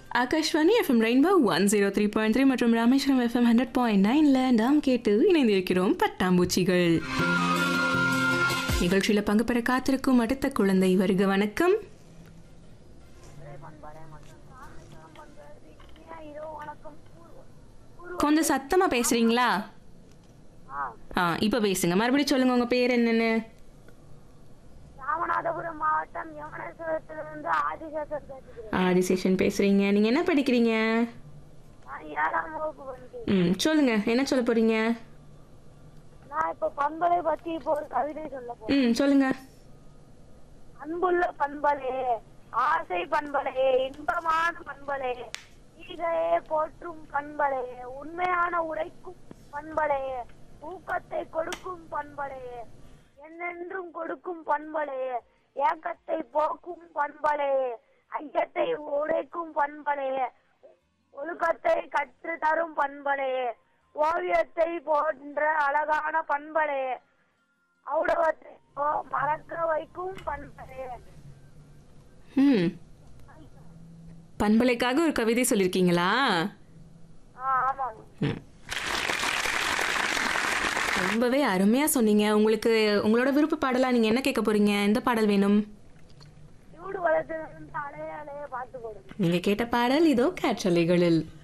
Akashvani FM Rainbow one zero three point three மற்றும் Rameswaram FM hundred point நைன்ல நாம் கேட்டு இணைந்திருக்கிறோம் பட்டாம்பூச்சிகள் நிகழ்ச்சியில் பங்கு பெற காத்திருக்கும் அடுத்த குழந்தை வருக வணக்கம் கொஞ்சம் சத்தமா பேசுறீங்களா ஆ இப்போ பேசுங்க மறுபடியும் சொல்லுங்க உங்க பேர் என்னன்னு ராமநாதபுரம் மாவட்டம் யமுனேஸ்வரத்திலிருந்து ஆதிசேஷர் பேசுகிறேன் ஆதிசேஷன் பேசுறீங்க நீங்க என்ன படிக்கிறீங்க நான் ஏழாம் வகுப்பு படிக்கிறேன் ம் சொல்லுங்க என்ன சொல்ல போறீங்க நான் இப்ப பண்பலை பத்தி இப்போ ஒரு கவிதை சொல்ல போறேன் ம் சொல்லுங்க அன்புள்ள பண்பலே ஆசை பண்பலே இன்பமான பண்பலே ஈகையே போற்றும் பண்பலே உண்மையான உரைக்கும் பண்பலே ஊக்கத்தை கொடுக்கும் பண்பலே என்னென்றும் கொடுக்கும் பண்பலே ஏக்கத்தை போக்கும் பண்பலே ஐயத்தை உடைக்கும் பண்பலே ஒழுக்கத்தை கற்று தரும் பண்பலே ஓவியத்தை போன்ற அழகான பண்பலே ஔடவத்தை போ- மறக்க வைக்கும் பண்பலே ம் பண்பலைக்காக ஒரு கவிதை சொல்லியிருக்கீங்களா ஆ, ஆமாங்க ம். ரொம்பவே அருமையாக சொன்னீங்க உங்களுக்கு உங்களோட விருப்ப பாடலாக நீங்கள் என்ன கேட்க போறீங்க எந்த பாடல் வேணும் சூடு வளர்த்து அலைய அலைய பார்த்து கொடுங்க நீங்கள் கேட்ட பாடல் இதோ காற்றலைகளில்